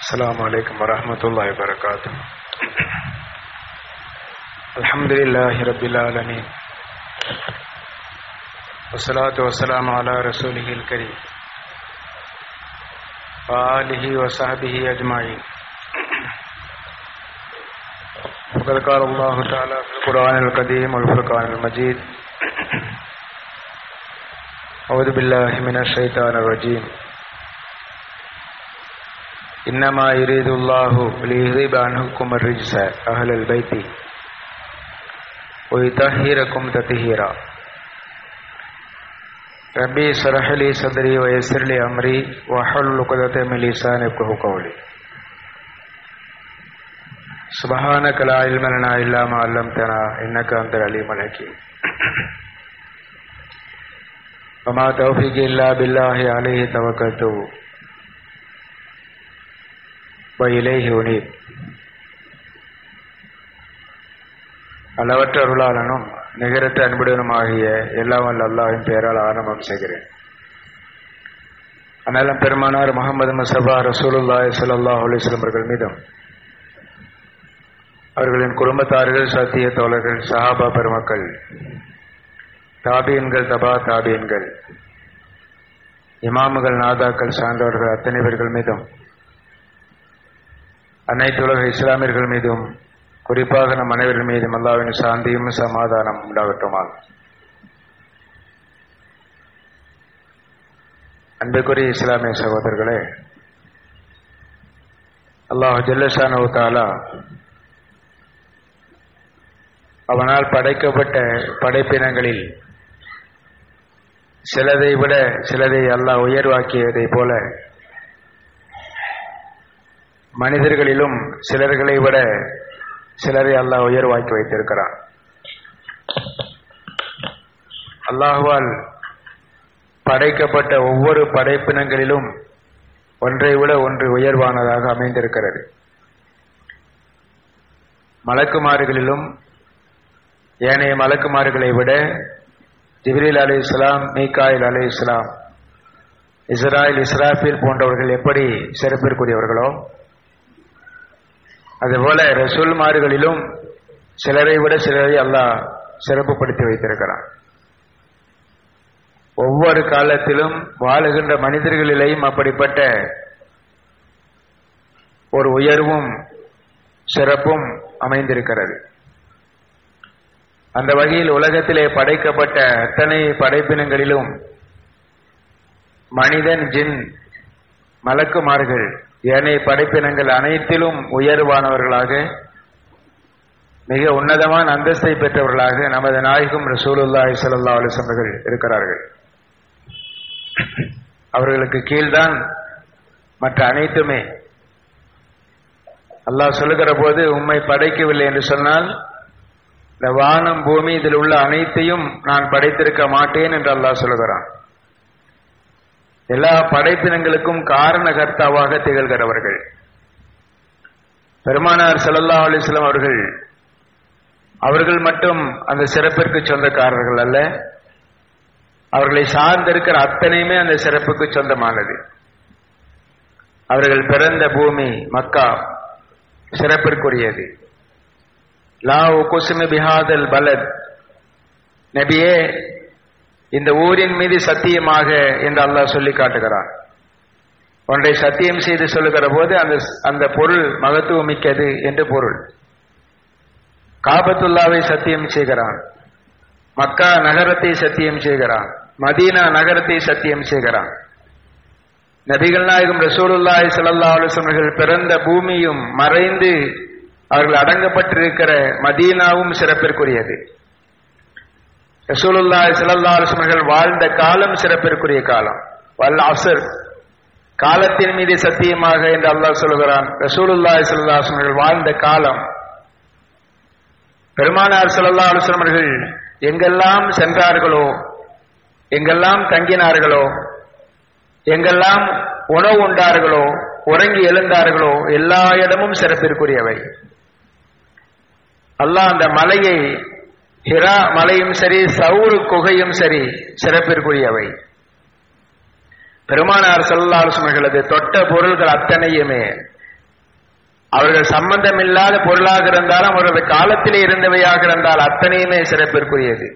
السلام عليكم ورحمة الله وبركاته الحمد لله رب العالمين والصلاة والسلام على رسوله الكريم وآله وصحبه أجمعين وقد قال الله تعالى في القرآن القديم والفرقان المجيد أعوذ بالله من الشيطان الرجيم إنما يريد الله ليذهب عنكم الرجس أهل البيت ويطهركم تطهيرا ربي اشرح لي صدري ويسر لي أمري واحلل عقدة من لساني يفقهوا قولي سبحانك لا علم لنا إلا ما علمتنا إنك أنت العليم الحكيم وما توفيقي إلا بالله عليه توكلت وإليه உனீப் அளவற்ற அருளாளனும் நிகரற்ற அன்புடனுமாகிய எல்லாம் வல்ல அல்லாஹின் பெயரால் ஆரம்பம் செய்கிறேன் அண்ணலம் பெருமானார் முகமது முசபா ரசூலுல்லாய் சல்லாஹ் அலிஸ்லம் அவர்கள் மீதும் அவர்களின் குடும்பத்தார்கள் சத்திய தோழர்கள் சஹாபா பெருமக்கள் தாபியன்கள் தபா தாபியன்கள் இமாமுகள் நாதாக்கள் சார்ந்தவர்கள் அத்தனை பேர்கள் மீதும் அனைத்து உலக இஸ்லாமியர்கள் மீதும் குறிப்பாக நம் அனைவர்கள் மீதும் அல்லாவின் சாந்தியும் சமாதானம் உண்டாகட்டுமாக அன்புக்குரிய இஸ்லாமிய சகோதரர்களே அல்லாஹ் ஜல்லஷானு தாலா அவனால் படைக்கப்பட்ட படைப்பினங்களில் சிலதை விட சிலதை அல்லாஹ் உயர்வாக்கியதை போல மனிதர்களிலும் சிலர்களை விட சிலரை அல்லாஹ் உயர்வாக்கி வைத்திருக்கிறான் அல்லாஹுவால் படைக்கப்பட்ட ஒவ்வொரு படைப்பினங்களிலும் ஒன்றை விட ஒன்று உயர்வானதாக அமைந்திருக்கிறது மலக்குமாறுகளிலும் ஏனைய மலக்குமார்களை விட ஜிப்ரீல் அலி இஸ்லாம் மீகாயில் அலி இஸ்லாம் இஸ்ராயில் இஸ்ராஃபில் போன்றவர்கள் எப்படி சிறப்பிற்குரியவர்களோ அதுபோல ரசூல்மார்களிலும் சிலரை விட சிலரை அல்லாஹ் சிறப்புப்படுத்தி வைத்திருக்கிறான் ஒவ்வொரு காலத்திலும் வாழுகின்ற மனிதர்களிலேயும் அப்படிப்பட்ட ஒரு உயர்வும் சிறப்பும் அமைந்திருக்கிறது அந்த வகையில் உலகத்திலே படைக்கப்பட்ட அத்தனை படைப்பினங்களிலும் மனிதன் ஜின் மலக்குமார்கள் ஏனைய படைப்பினங்கள் அனைத்திலும் உயர்வானவர்களாக மிக உன்னதமான அந்தஸ்தை பெற்றவர்களாக நமது நாயகம் ரசூலுல்லாஹி சல்லா அலிசம்பர்கள் இருக்கிறார்கள் அவர்களுக்கு கீழ்தான் மற்ற அனைத்துமே அல்லாஹ் சொல்லுகிற போது உண்மை படைக்கவில்லை என்று சொன்னால் இந்த வானம் பூமி இதில் உள்ள அனைத்தையும் நான் படைத்திருக்க மாட்டேன் என்று அல்லாஹ் சொல்லுகிறான் எல்லா படைப்பினங்களுக்கும் காரணகர்த்தாவாக திகழ்கிறவர்கள் பெருமானார் சல்லல்லா அலிஸ்லாம் அவர்கள் அவர்கள் மட்டும் அந்த சிறப்பிற்கு சொந்தக்காரர்கள் அல்ல அவர்களை சார்ந்திருக்கிற அத்தனையுமே அந்த சிறப்புக்கு சொந்தமானது அவர்கள் பிறந்த பூமி மக்கா சிறப்பிற்குரியது லா குசுமி பிஹாதல் பலத் நபியே இந்த ஊரின் மீது சத்தியமாக என்று அல்லாஹ் சொல்லி காட்டுகிறான் ஒன்றை சத்தியம் செய்து சொல்லுகிற போது அந்த அந்த பொருள் மகத்துவம் மிக்கது என்று பொருள் காபத்துல்லாவை சத்தியம் செய்கிறான் மக்கா நகரத்தை சத்தியம் செய்கிறான் மதீனா நகரத்தை சத்தியம் செய்கிறான் நபிகள் நாயகம் ரசூலுல்லாய் சல்லா அலுவலர்கள் பிறந்த பூமியும் மறைந்து அவர்கள் அடங்கப்பட்டிருக்கிற மதீனாவும் சிறப்பிற்குரியது ரசூலுல்லாய் சல்லா அலுவலர்கள் வாழ்ந்த காலம் சிறப்பிற்குரிய காலம் வல் அசர் காலத்தின் மீது சத்தியமாக என்று அல்லாஹ் சொல்கிறான் ரசூலுல்லாய் சல்லா அலுவலர்கள் வாழ்ந்த காலம் பெருமானார் சல்லா அலுவலர்கள் எங்கெல்லாம் சென்றார்களோ எங்கெல்லாம் தங்கினார்களோ எங்கெல்லாம் உணவு உண்டார்களோ உறங்கி எழுந்தார்களோ எல்லா இடமும் சிறப்பிற்குரியவை அல்லாஹ் அந்த மலையை ஹிரா மலையும் சரி சவுரு குகையும் சரி சிறப்பிற்குரியவை பெருமானார் சல்லாசுமைகளது தொட்ட பொருள்கள் அத்தனையுமே அவர்கள் சம்பந்தமில்லாத பொருளாக இருந்தாலும் அவரது காலத்திலே இருந்தவையாக இருந்தால் அத்தனையுமே சிறப்பிற்குரியது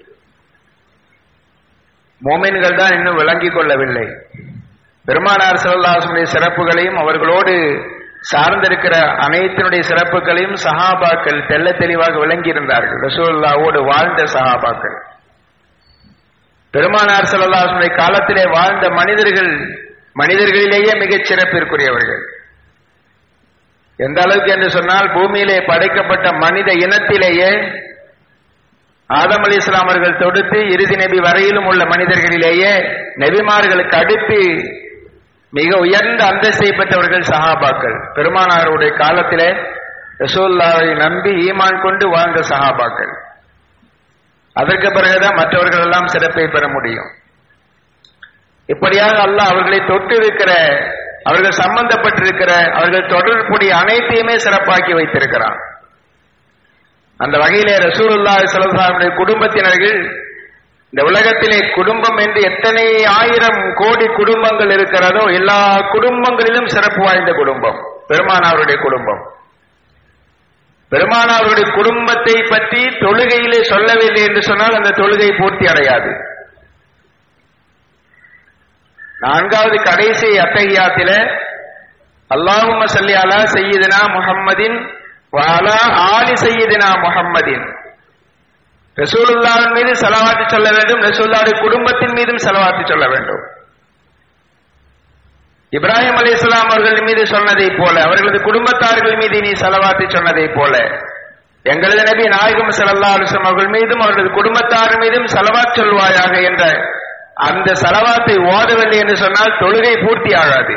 மோமின்கள் தான் இன்னும் விளங்கிக் கொள்ளவில்லை பெருமானார் சிவல்லாசனுடைய சிறப்புகளையும் அவர்களோடு சார்ந்திருக்கிற அனைத்தினுடைய சிறப்புகளையும் சஹாபாக்கள் தெல்ல தெளிவாக விளங்கி இருந்தார்கள் ரசூல்லாவோடு வாழ்ந்த சஹாபாக்கள் பெருமானார் சிவல்லாசனுடைய காலத்திலே வாழ்ந்த மனிதர்கள் மனிதர்களிலேயே மிகச் சிறப்பிற்குரியவர்கள் எந்த அளவுக்கு என்று சொன்னால் பூமியிலே படைக்கப்பட்ட மனித இனத்திலேயே ஆதம் அலி இஸ்லாம் அவர்கள் தொடுத்து இறுதி நபி வரையிலும் உள்ள மனிதர்களிலேயே நபிமார்களுக்கு அடுத்து மிக உயர்ந்த அந்தஸ்தை பெற்றவர்கள் சஹாபாக்கள் பெருமானாருடைய காலத்திலே ரசூல்லாவை நம்பி ஈமான் கொண்டு வாழ்ந்த சஹாபாக்கள் அதற்கு பிறகுதான் மற்றவர்கள் எல்லாம் சிறப்பை பெற முடியும் இப்படியாக அல்லாஹ் அவர்களை தொட்டு இருக்கிற அவர்கள் சம்பந்தப்பட்டிருக்கிற அவர்கள் தொடர்புடைய அனைத்தையுமே சிறப்பாக்கி வைத்திருக்கிறான் அந்த வகையிலே ரசூலுல்லா சலசாவுடைய குடும்பத்தினர்கள் இந்த உலகத்திலே குடும்பம் என்று எத்தனை ஆயிரம் கோடி குடும்பங்கள் இருக்கிறதோ எல்லா குடும்பங்களிலும் சிறப்பு வாய்ந்த குடும்பம் பெருமானாருடைய குடும்பம் பெருமானாருடைய குடும்பத்தை பற்றி தொழுகையிலே சொல்லவில்லை என்று சொன்னால் அந்த தொழுகை பூர்த்தி அடையாது நான்காவது கடைசி அத்தகையாத்தில அல்லாஹும சல்லி அலா செய்யதினா முஹம்மதின் வாலா ஆலி செய்யதினா முஹம்மதின் ரசூலுல்லாவின் மீது செலவாத்து சொல்ல வேண்டும் ரசூல்லாவுடைய குடும்பத்தின் மீதும் செலவாத்து சொல்ல வேண்டும் இப்ராஹிம் அலி இஸ்லாம் அவர்கள் மீது சொன்னதை போல அவர்களது குடும்பத்தார்கள் மீது நீ செலவாத்து சொன்னதை போல எங்களது நபி நாயகம் சல்லா அலுவலம் அவர்கள் மீதும் அவர்களது குடும்பத்தார் மீதும் செலவாத் சொல்வாயாக என்ற அந்த செலவாத்தை ஓதவில்லை என்று சொன்னால் தொழுகை பூர்த்தி ஆகாது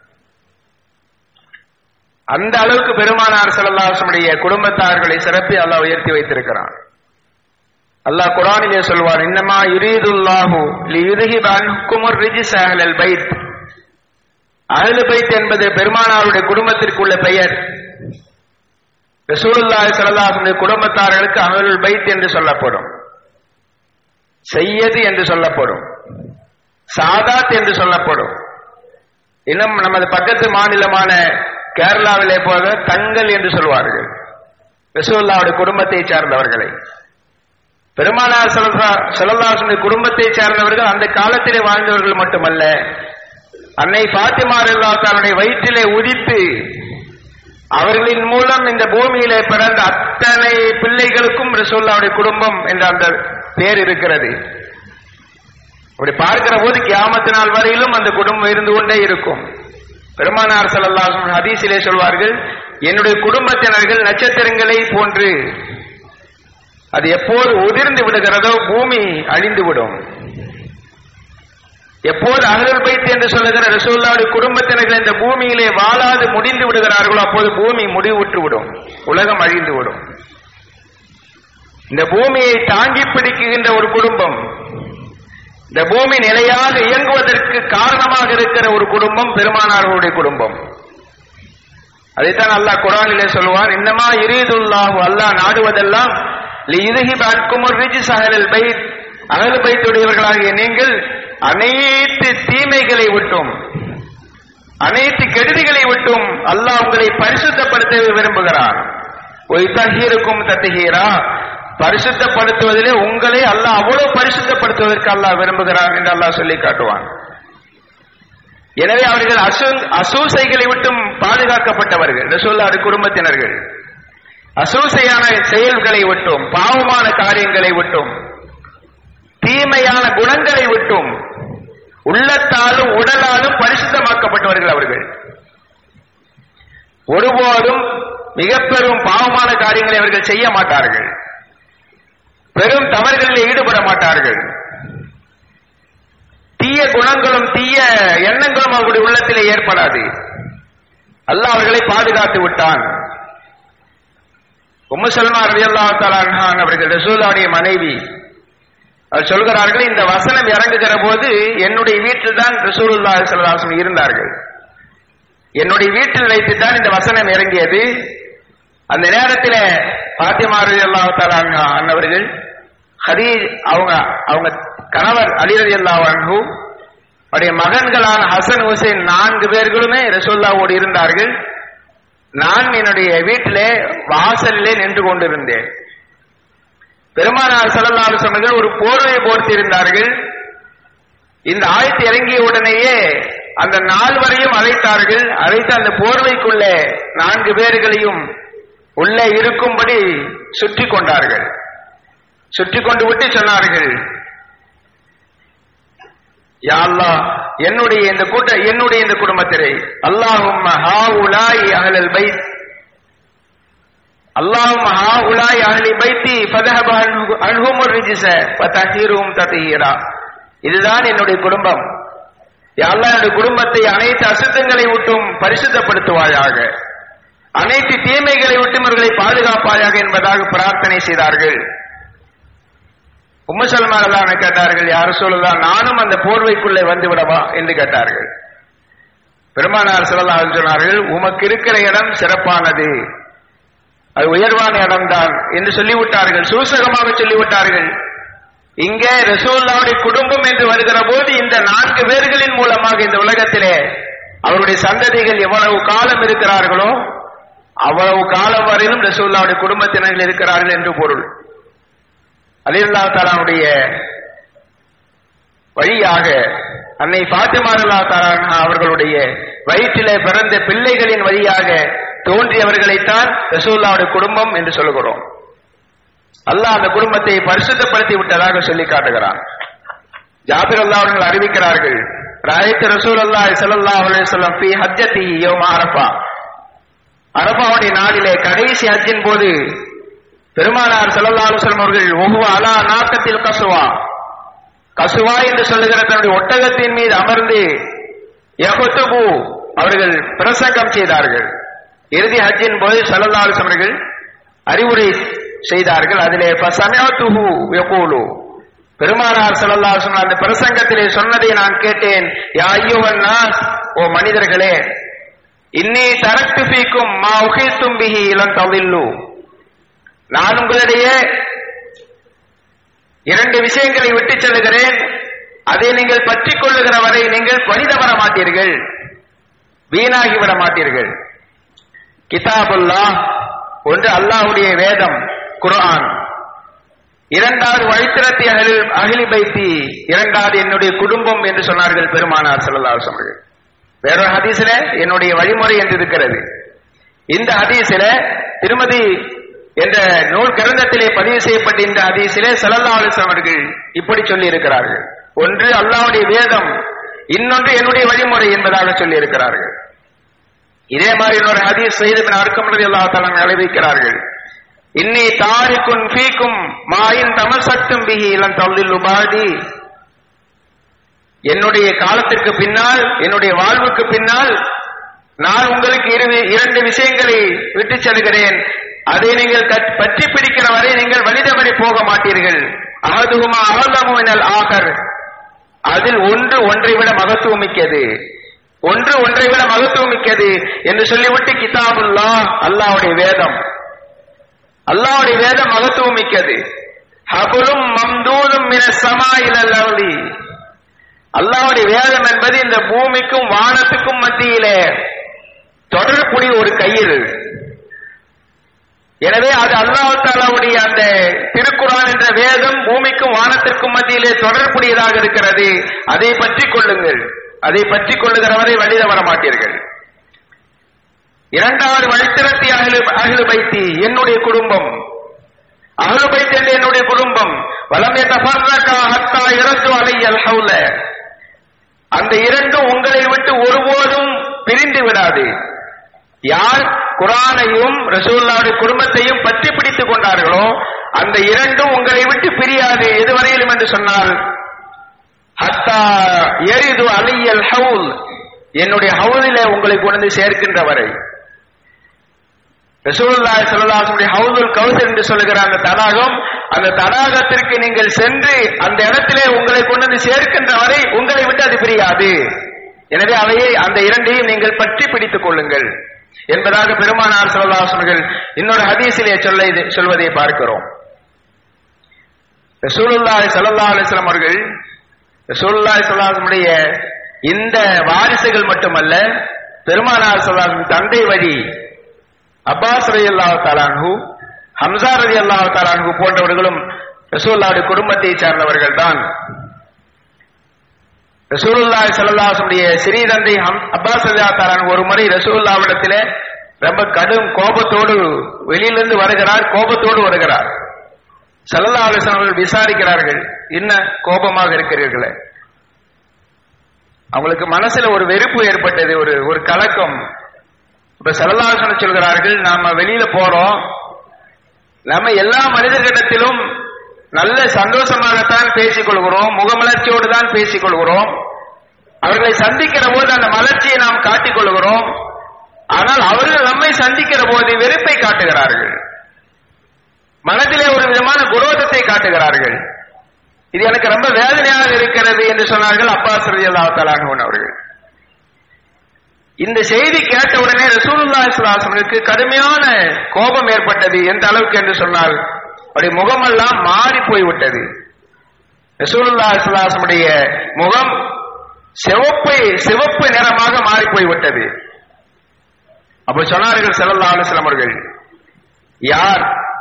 அந்த அளவுக்கு பெருமானார் செல்லல்லாசனுடைய குடும்பத்தார்களை சிறப்பி அல்லாஹ் உயர்த்தி வைத்திருக்கிறான் அல்லாஹ் குரானிலே சொல்வார் இன்னமா யுரீதுல்லாஹு லியுதுஹிப அன்குமுர் ரிஜிஸ் அஹ்லல் பைத் அஹ்லு பைத் என்பது பெருமானாருடைய குடும்பத்திற்குள்ள பெயர் ரசூலுல்லாஹி ஸல்லல்லாஹு குடும்பத்தார்களுக்கு அஹ்லுல் பைத் என்று சொல்லப்படும் செய்யது என்று சொல்லப்படும் சாதாத் என்று சொல்லப்படும் இன்னும் நமது பக்கத்து மாநிலமான கேரளாவிலே போக தங்கள் என்று சொல்வார்கள் ரசூல்லாவுடைய குடும்பத்தை சார்ந்தவர்களை பெருமானார் செல்லல்லாசனுடைய குடும்பத்தை சார்ந்தவர்கள் அந்த காலத்திலே வாழ்ந்தவர்கள் மட்டுமல்ல அன்னை பாத்திமார் தன்னுடைய வயிற்றிலே உதித்து அவர்களின் மூலம் இந்த பூமியிலே பிறந்த அத்தனை பிள்ளைகளுக்கும் ரசூல்லாவுடைய குடும்பம் என்ற அந்த பேர் இருக்கிறது அப்படி பார்க்கிற போது கியாமத்து நாள் வரையிலும் அந்த குடும்பம் இருந்து கொண்டே இருக்கும் பெருமானார் செல்லல்லாசன் ஹதீஸிலே சொல்வார்கள் என்னுடைய குடும்பத்தினர்கள் நட்சத்திரங்களை போன்று அது எப்போது உதிர்ந்து விடுகிறதோ பூமி அழிந்து விடும் எப்போது அகல் பைத்து என்று சொல்லுகிற ரசூல்லாவுடைய குடும்பத்தினர்கள் இந்த பூமியிலே வாழாது முடிந்து விடுகிறார்களோ அப்போது பூமி முடிவுற்று விடும் உலகம் அழிந்து விடும் இந்த பூமியை தாங்கி பிடிக்குகின்ற ஒரு குடும்பம் இந்த பூமி நிலையாக இயங்குவதற்கு காரணமாக இருக்கிற ஒரு குடும்பம் பெருமானார்களுடைய குடும்பம் அதைத்தான் அல்லாஹ் குரானிலே சொல்வான் இன்னமா இரீதுல்லாஹு அல்லாஹ் நாடுவதெல்லாம் இதுஹி பாட்குமுர் ரிஜிஸ் அகலல் பைத் அகல் பைத்துடையவர்களாகிய நீங்கள் அனைத்து தீமைகளை விட்டும் அனைத்து கெடுதிகளை விட்டும் அல்லாஹ் உங்களை பரிசுத்தப்படுத்த விரும்புகிறார் ஒய் தஹீருக்கும் தத்துகீரா பரிசுத்தப்படுத்துவதிலே உங்களை அல்லாஹ் அவ்வளவு பரிசுத்தப்படுத்துவதற்கு அல்லாஹ் விரும்புகிறான் என்று அல்லாஹ் சொல்லி காட்டுவான் எனவே அவர்கள் அசு அசூசைகளை விட்டும் பாதுகாக்கப்பட்டவர்கள் ரசூல்லாவுடைய குடும்பத்தினர்கள் அசூசையான செயல்களை விட்டும் பாவமான காரியங்களை விட்டும் தீமையான குணங்களை விட்டும் உள்ளத்தாலும் உடலாலும் பரிசுத்தமாக்கப்பட்டவர்கள் அவர்கள் ஒருபோதும் மிக பெரும் பாவமான காரியங்களை அவர்கள் செய்ய மாட்டார்கள் பெரும் தவறுகளில் ஈடுபட மாட்டார்கள் தீய குணங்களும் தீய எண்ணங்களும் அவர்களுடைய உள்ளத்திலே ஏற்படாது அல்லாஹ் அவர்களை பாதுகாத்து விட்டான் உம்மு சல்மா ரவி அல்லா தலான் அவர்கள் ரசூலாவுடைய மனைவி அவர் சொல்கிறார்கள் இந்த வசனம் இறங்குகிற போது என்னுடைய வீட்டில் தான் ரசூலுல்லா சல்லாசம் இருந்தார்கள் என்னுடைய வீட்டில் வைத்துத்தான் இந்த வசனம் இறங்கியது அந்த நேரத்தில் பாத்திமா ரவி அல்லா தலான் அன்னவர்கள் ஹரி அவங்க அவங்க கணவர் அலிரதி அல்லாஹு அவருடைய மகன்களான ஹசன் ஹுசைன் நான்கு பேர்களுமே ரசோல்லாவோடு இருந்தார்கள் நான் என்னுடைய வீட்டிலே வாசலிலே நின்று கொண்டிருந்தேன் பெருமானார் செல்லல்லாறு சொன்னர்கள் ஒரு போர்வை போர்த்திருந்தார்கள் இந்த ஆயத்து இறங்கிய உடனேயே அந்த நால்வரையும் அழைத்தார்கள் அழைத்து அந்த போர்வைக்குள்ளே நான்கு பேர்களையும் உள்ளே இருக்கும்படி சுற்றி கொண்டார்கள் சுற்றி கொண்டு விட்டு சொன்னார்கள் யா அல்லாஹ் என்னுடைய இந்த கூட்ட என்னுடைய இந்த குடும்பத்திலே அல்லாஹும் ஹாவுலாய் அஹ்லல் பைத் அல்லாஹும் ஹாவுலாய் அஹ்லி பைத்தி ஃபதஹப அன்ஹுமுர் ரிஜ்ஸ ஃபதஹீரும் ததஹீரா இதுதான் என்னுடைய குடும்பம் யா அல்லாஹ் என்னுடைய குடும்பத்தை அனைத்து அசுத்தங்களை விட்டும் பரிசுத்தப்படுத்துவாயாக அனைத்து தீமைகளை விட்டும் இவர்களை பாதுகாப்பாயாக என்பதாக பிரார்த்தனை செய்தார்கள் உம்மசல்மான் கேட்டார்கள் யார் சொல்லலாம் நானும் அந்த போர்வைக்குள்ளே வந்து விடவா என்று கேட்டார்கள் பெருமானார் சொல்லலாம் சொன்னார்கள் உமக்கு இருக்கிற இடம் சிறப்பானது அது உயர்வான இடம்தான் என்று சொல்லிவிட்டார்கள் சூசகமாக சொல்லிவிட்டார்கள் இங்கே ரசூல்லாவுடைய குடும்பம் என்று வருகிற போது இந்த நான்கு பேர்களின் மூலமாக இந்த உலகத்திலே அவருடைய சந்ததிகள் எவ்வளவு காலம் இருக்கிறார்களோ அவ்வளவு காலம் வரையிலும் ரசூல்லாவுடைய குடும்பத்தினர்கள் இருக்கிறார்கள் என்று பொருள் அலில்லா தாலாவுடைய வழியாக அன்னை பாத்திமா அல்லா தாலா அவர்களுடைய வயிற்றிலே பிறந்த பிள்ளைகளின் வழியாக தோன்றியவர்களைத்தான் ரசூல்லாவுடைய குடும்பம் என்று சொல்லுகிறோம் அல்லாஹ் அந்த குடும்பத்தை பரிசுத்தப்படுத்தி விட்டதாக சொல்லி காட்டுகிறான் ஜாபிர் அல்லா அவர்கள் அறிவிக்கிறார்கள் ராயத்து ரசூல் அல்லா சல்லா அலுவலம் பி ஹஜ்ஜத்தி யோம் அரபா அரபாவுடைய நாளிலே கடைசி ஹஜ்ஜின் போது பெருமானார் சல்லா அலுவலம் அவர்கள் ஒவ்வொரு அலா நாக்கத்தில் கசுவா கசுவா என்று சொல்லுகிற தன்னுடைய ஒட்டகத்தின் மீது அமர்ந்து யகுத்துபு அவர்கள் பிரசங்கம் செய்தார்கள் இறுதி ஹஜ்ஜின் போது சல்லா அலுவலம் அவர்கள் அறிவுரை செய்தார்கள் அதிலே சமயத்துஹு யகூலு பெருமானார் சல்லா சொன்ன அந்த பிரசங்கத்திலே சொன்னதை நான் கேட்டேன் யா ஐயோவன் ஓ மனிதர்களே இன்னி தரத்து பீக்கும் மா உகைத்தும் பிஹி இளம் தவில்லு நான் உங்களிடையே இரண்டு விஷயங்களை விட்டுச் செல்லுகிறேன் அதை நீங்கள் பற்றிக் கொள்ளுகிற வரை நீங்கள் வழி தவற மாட்டீர்கள் வீணாகி விட மாட்டீர்கள் கிதாபுல்லா ஒன்று அல்லாஹுடைய வேதம் குர்ஆன் இரண்டாவது வழித்திரத்தி அகில் அகிலி பைத்தி இரண்டாவது என்னுடைய குடும்பம் என்று சொன்னார்கள் பெருமானார் ஸல்லல்லாஹு அலைஹி வஸல்லம் வேறொரு ஹதீஸ்ல என்னுடைய வழிமுறை என்று இருக்கிறது இந்த ஹதீஸ்ல திருமதி என்ற நூல் கிரந்தத்திலே பதிவு செய்யப்பட்ட இந்த ஹதீஸிலே ஸல்லல்லாஹு அலைஹி வஸல்லம் அவர்கள் இப்படி சொல்லி இருக்கிறார்கள் ஒன்று அல்லாஹ்வுடைய வேதம் இன்னொன்று என்னுடைய வழிமுறை என்பதாக சொல்லி இருக்கிறார்கள் இதே மாதிரி இன்னொரு ஹதீஸ் செய்து பின் அர்க்கம் ரலியல்லாஹு தஆலா அறிவிக்கிறார்கள் இன்னி தாரிக்குன் ஃபீக்கும் மாயின் தமசக்தும் பிஹி இளம் தள்ளில் உபாதி என்னுடைய காலத்திற்கு பின்னால் என்னுடைய வாழ்வுக்கு பின்னால் நான் உங்களுக்கு இரு இரண்டு விஷயங்களை விட்டுச் செல்கிறேன் அதை நீங்கள் கற்- பற்றி பிடிக்கிற வரை நீங்கள் வழிதவறி போக மாட்டீர்கள் அகதுகுமா அகலமுவினல் ஆகர் அதில் ஒன்று ஒன்றை விட மகத்துவம் மிக்கது ஒன்று ஒன்றை விட மகத்துவம் மிக்கது என்று சொல்லிவிட்டு கிதாபுல்லா அல்லாஹ்வுடைய வேதம் அல்லாஹ்வுடைய வேதம் மகத்துவம் மிக்கது ஹபுலும் மம்தூதும் மின சமா இலல் அர்தி அல்லாஹ்வுடைய வேதம் என்பது இந்த பூமிக்கும் வானத்துக்கும் மத்தியிலே தொடரக்கூடிய ஒரு கயிறு எனவே அது அல்லாஹ் தாலாவுடைய அந்த திருக்குறான் என்ற வேதம் பூமிக்கும் வானத்திற்கும் மத்தியிலே தொடர்புடையதாக இருக்கிறது அதை பற்றி கொள்ளுங்கள் அதை பற்றி கொள்ளுகிறவரை வழி வர மாட்டீர்கள் இரண்டாவது வழித்திரத்தி அகிலு அகிலு பைத்தி என்னுடைய குடும்பம் அகிலு பைத்தி என்ற என்னுடைய குடும்பம் வளமே தபர்ரகா ஹத்தா இறந்து அலையல் ஹவுல அந்த இரண்டும் உங்களை விட்டு ஒருபோதும் பிரிந்து விடாது யார் குரானையும் ரசூல்லாவுடைய குடும்பத்தையும் பற்றி பிடித்துக் கொண்டார்களோ அந்த இரண்டும் உங்களை விட்டு பிரியாது எதுவரையிலும் என்று சொன்னால் ஹத்தா எரிது அலியல் ஹவுல் என்னுடைய ஹவுலிலே உங்களை கொண்டு சேர்க்கின்ற வரை ரசூலுல்லாஹி ஸல்லல்லாஹு அலைஹி வஸல்லம் ஹவுதுல் கௌசர் என்று சொல்லுகிற அந்த தடாகம் அந்த தடாகத்திற்கு நீங்கள் சென்று அந்த இடத்திலே உங்களை கொண்டு வந்து சேர்க்கின்ற வரை உங்களை விட்டு அது பிரியாது எனவே அவையை அந்த இரண்டையும் நீங்கள் பற்றி பிடித்துக் கொள்ளுங்கள் என்பதாக பெருமானார் ஸல்லல்லாஹு அலைஹி வஸல்லம் இன்னொரு ஹதீஸிலே சொல்ல சொல்வதை பார்க்கிறோம் ரசூலுல்லாஹி ஸல்லல்லாஹு அலைஹி வஸல்லம் அவர்கள் ரசூலுல்லாஹி ஸல்லல்லாஹு அலைஹி வஸல்லம் உடைய இந்த வாரிசுகள் மட்டுமல்ல பெருமானார் ஸல்லல்லாஹு அலைஹி வஸல்லம் தந்தை வழி அப்பாஸ் ரதி அல்லாஹ் தாலான்ஹு ஹம்சா ரதி அல்லாஹ் தாலான்ஹு போன்றவர்களும் ரசூல்லாவுடைய குடும்பத்தை சார்ந்தவர்கள் தான் ரசூலுல்லாஹி ஸல்லல்லாஹுடைய சிறிய தந்தை ஹம் அப்பாஸ் ரதி தாலான் ஒரு முறை ரசூலுல்லாவிடத்திலே ரொம்ப கடும் கோபத்தோடு வெளியிலிருந்து வருகிறார் கோபத்தோடு வருகிறார் சல்லல்லா அலிஸ்லாம் அவர்கள் விசாரிக்கிறார்கள் என்ன கோபமாக இருக்கிறீர்களே அவங்களுக்கு மனசுல ஒரு வெறுப்பு ஏற்பட்டது ஒரு ஒரு கலக்கம் இப்ப சல்லல்லாசன சொல்கிறார்கள் நாம வெளியில போறோம் நம்ம எல்லா மனிதர்களிடத்திலும் நல்ல சந்தோஷமாகத்தான் பேசிக் கொள்கிறோம் முகமலர்ச்சியோடு தான் பேசிக் கொள்கிறோம் அவர்களை சந்திக்கிற போது அந்த மலர்ச்சியை நாம் காட்டிக் கொள்கிறோம் ஆனால் அவர்கள் நம்மை சந்திக்கிற போது வெறுப்பை காட்டுகிறார்கள் மனதிலே ஒரு விதமான குரோதத்தை காட்டுகிறார்கள் இது எனக்கு ரொம்ப வேதனையாக இருக்கிறது என்று சொன்னார்கள் அப்பாஸ் ரதி அல்லா அவர்கள் இந்த செய்தி கேட்டவுடனே ரசூலுல்லா இஸ்லாசனுக்கு கடுமையான கோபம் ஏற்பட்டது எந்த அளவுக்கு என்று சொன்னால் அவருடைய முகமெல்லாம் மாறி போய்விட்டது ரசூலுல்லா இஸ்லாசனுடைய முகம் சிவப்பு சிவப்பு நிறமாக மாறி போய்விட்டது அப்ப சொன்னார்கள் செல்லல்லா அலுவலம் அவர்கள் யார்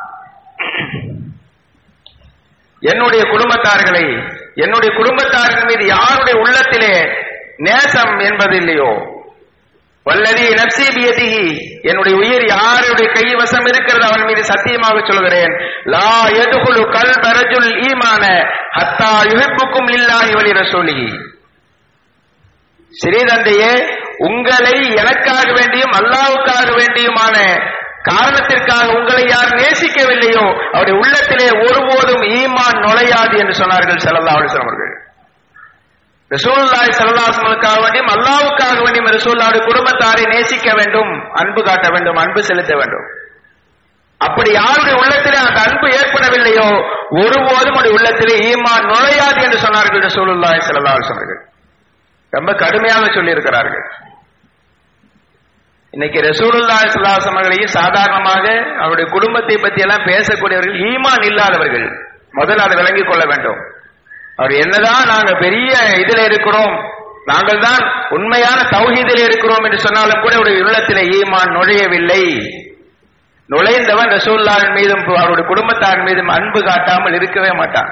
என்னுடைய குடும்பத்தார்களை என்னுடைய குடும்பத்தார்கள் மீது யாருடைய உள்ளத்திலே நேசம் என்பது இல்லையோ வல்லதி நப்சிபியதிகி என்னுடைய உயிர் யாருடைய கைவசம் இருக்கிறது அவன் மீது சத்தியமாக சொல்கிறேன் லா எதுகுழு கல் பரஜுல் ஈமான ஹத்தா யுகிப்புக்கும் இல்லாஹி வழி ரசூலிகி சிறிதந்தையே உங்களை எனக்காக வேண்டியும் அல்லாவுக்காக வேண்டியுமான காரணத்திற்காக உங்களை யார் நேசிக்கவில்லையோ அவருடைய உள்ளத்திலே ஒருபோதும் ஈமான் நுழையாது என்று சொன்னார்கள் செல்லல்லா அலிஸ்லாம் அவர்கள் ரசூல்லாய் சல்லாஸ்மலுக்காக வேண்டியும் அல்லாவுக்காக வேண்டியும் ரசூல்லாவுடைய குடும்பத்தாரை நேசிக்க வேண்டும் அன்பு காட்ட வேண்டும் அன்பு செலுத்த வேண்டும் அப்படி யாருடைய உள்ளத்திலே அந்த அன்பு ஏற்படவில்லையோ ஒருபோதும் அவருடைய உள்ளத்திலே ஈமான் நுழையாது என்று சொன்னார்கள் ரசூலுல்லாய் சல்லா அவர்கள் ரொம்ப கடுமையாக சொல்லியிருக்கிறார்கள் இன்னைக்கு ரசூலுல்லா சுல்லாசம் அவர்களையும் சாதாரணமாக அவருடைய குடும்பத்தை பத்தி எல்லாம் பேசக்கூடியவர்கள் ஈமான் இல்லாதவர்கள் முதல்ல அதை விளங்கிக் கொள்ள வேண்டும் அவர் என்னதான் நாங்க பெரிய இதுல இருக்கிறோம் நாங்கள் தான் உண்மையான தௌஹீதில் இருக்கிறோம் என்று சொன்னாலும் கூட அவருடைய உள்ளத்திலே ஈமான் நுழையவில்லை நுழைந்தவன் ரசூல்லாவின் மீதும் அவருடைய குடும்பத்தாரின் மீதும் அன்பு காட்டாமல் இருக்கவே மாட்டான்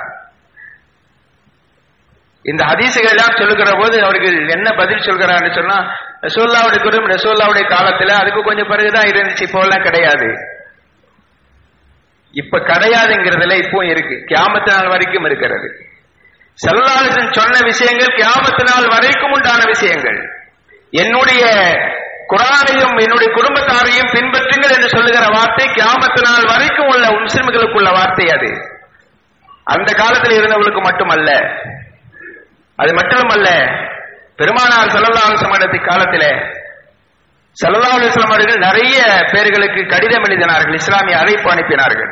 இந்த ஹதீசுகள் எல்லாம் சொல்லுகிற போது அவர்கள் என்ன பதில் சொல்கிறான்னு சொன்னா ரசோல்லாவுடைய குடும்பம் ரசோல்லாவுடைய காலத்துல அதுக்கு கொஞ்சம் பிறகுதான் இருந்துச்சு இப்போ எல்லாம் கிடையாது இப்ப கிடையாதுங்கிறதுல இப்போ இருக்கு கியாமத்து நாள் வரைக்கும் இருக்கிறது செல்லாலிசன் சொன்ன விஷயங்கள் கியாமத்து நாள் வரைக்கும் உண்டான விஷயங்கள் என்னுடைய குரானையும் என்னுடைய குடும்பத்தாரையும் பின்பற்றுங்கள் என்று சொல்லுகிற வார்த்தை கியாமத்து நாள் வரைக்கும் உள்ள முஸ்லிம்களுக்குள்ள வார்த்தை அது அந்த காலத்தில் இருந்தவர்களுக்கு மட்டுமல்ல அது மட்டுமல்ல பெருமானார் சல்லல்லா அலுவலமடத்தி காலத்திலே சல்லல்லா அலுவலம் அவர்கள் நிறைய பேர்களுக்கு கடிதம் எழுதினார்கள் இஸ்லாமிய அழைப்பு அனுப்பினார்கள்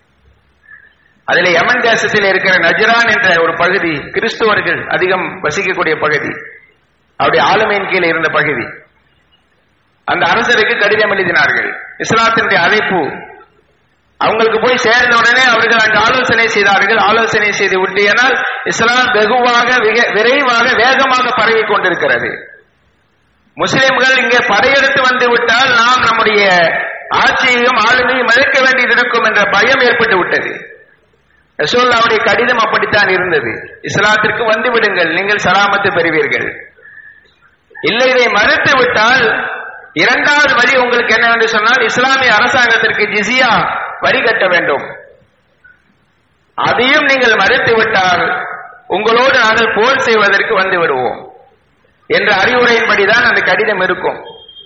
அதில் யமன் தேசத்தில் இருக்கிற நஜரான் என்ற ஒரு பகுதி கிறிஸ்துவர்கள் அதிகம் வசிக்கக்கூடிய பகுதி அவருடைய ஆளுமையின் கீழே இருந்த பகுதி அந்த அரசருக்கு கடிதம் எழுதினார்கள் இஸ்லாத்தினுடைய அழைப்பு அவங்களுக்கு போய் சேர்ந்த உடனே அவர்கள் அங்கு ஆலோசனை செய்தார்கள் ஆலோசனை செய்து விட்டியனால் இஸ்லாம் வெகுவாக விரைவாக வேகமாக பரவி கொண்டிருக்கிறது முஸ்லிம்கள் இங்கே படையெடுத்து வந்து விட்டால் நாம் நம்முடைய ஆட்சியையும் ஆளுமையும் இழக்க வேண்டியது இருக்கும் என்ற பயம் ஏற்பட்டு விட்டது ரசோல்லாவுடைய கடிதம் அப்படித்தான் இருந்தது இஸ்லாத்திற்கு வந்து விடுங்கள் நீங்கள் சலாமத்து பெறுவீர்கள் இல்லை இதை மறுத்து விட்டால் இரண்டாவது வழி உங்களுக்கு என்ன என்று சொன்னால் இஸ்லாமிய அரசாங்கத்திற்கு ஜிசியா வரி கட்ட வேண்டும் அதையும் நீங்கள் மறுத்து விட்டால் உங்களோடு நாங்கள் போர் செய்வதற்கு வந்து விடுவோம் என்ற அறிவுரையின்படிதான் அந்த கடிதம் இருக்கும்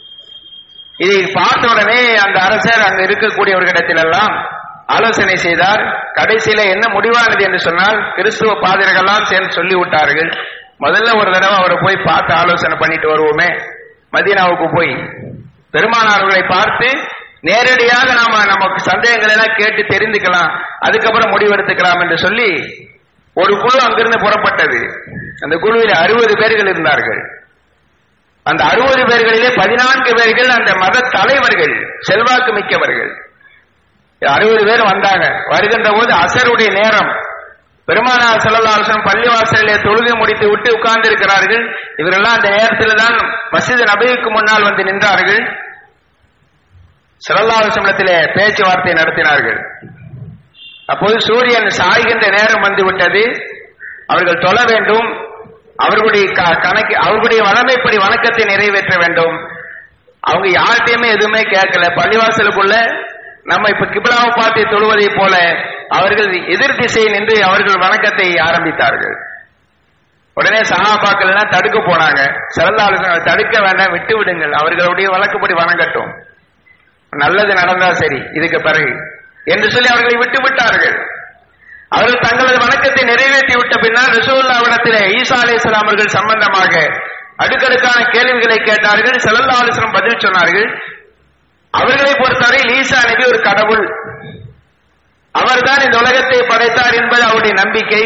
இதை பார்த்த உடனே அந்த அரசர் அங்கு இருக்கக்கூடியவர்களிடத்திலெல்லாம் ஆலோசனை செய்தார் கடைசியில என்ன முடிவானது என்று சொன்னால் கிறிஸ்துவ பாதிரிகள்லாம் சேர்ந்து சொல்லி விட்டார்கள் முதல்ல ஒரு தடவை அவரை போய் பார்த்து ஆலோசனை பண்ணிட்டு வருவோமே மதீனாவுக்கு போய் பெருமானார்களை பார்த்து நேரடியாக நாம நமக்கு சந்தேகங்கள் எல்லாம் கேட்டு தெரிந்துக்கலாம் அதுக்கப்புறம் முடிவெடுத்துக்கலாம் என்று சொல்லி ஒரு குழு அங்கிருந்து புறப்பட்டது அந்த குழுவில் அறுபது பேர்கள் இருந்தார்கள் அந்த அறுபது பேர்களிலே பதினான்கு பேர்கள் அந்த மத தலைவர்கள் செல்வாக்கு மிக்கவர்கள் அறுபது பேர் வந்தாங்க வருகின்ற போது அசருடைய நேரம் பெருமானார் செல்லல்லாசனம் பள்ளிவாசலிலே தொழுகை முடித்து விட்டு உட்கார்ந்து இருக்கிறார்கள் இவரெல்லாம் அந்த நேரத்தில் தான் மசித நபிக்கு முன்னால் வந்து நின்றார்கள் சிறல்லாவசமத்திலே பேச்சுவார்த்தை நடத்தினார்கள் அப்போது சூரியன் சாய்கின்ற நேரம் வந்துவிட்டது அவர்கள் தொழ வேண்டும் அவர்களுடைய க- கணக்கு அவர்களுடைய வளமைப்படி வணக்கத்தை நிறைவேற்ற வேண்டும் அவங்க யார்கிட்டயுமே எதுவுமே கேட்கல பள்ளிவாசலுக்குள்ள நம்ம இப்ப கிபிலாவை பார்த்து தொழுவதை போல அவர்கள் எதிர் திசை நின்று அவர்கள் வணக்கத்தை ஆரம்பித்தார்கள் உடனே சகாபாக்கள் எல்லாம் தடுக்க போனாங்க சிறந்த ஆலோசனை தடுக்க வேண்டாம் விட்டு விடுங்கள் அவர்களுடைய வழக்குப்படி வணங்கட்டும் நல்லது நடந்தா சரி இதுக்கு பிறகு என்று சொல்லி அவர்களை விட்டு விட்டார்கள் அவர்கள் தங்களது வணக்கத்தை நிறைவேற்றி விட்ட பின்னால் ரசூல்லாவிடத்திலே ஈசா அலைஹிஸ்ஸலாம் அவர்கள் சம்பந்தமாக அடுக்கடுக்கான கேள்விகளை கேட்டார்கள் செல்லல்லா அலிஸ்லம் பதில் சொன்னார்கள் அவர்களை பொறுத்தவரையில் ஈசா நபி ஒரு கடவுள் அவர்தான் இந்த உலகத்தை படைத்தார் என்பது அவருடைய நம்பிக்கை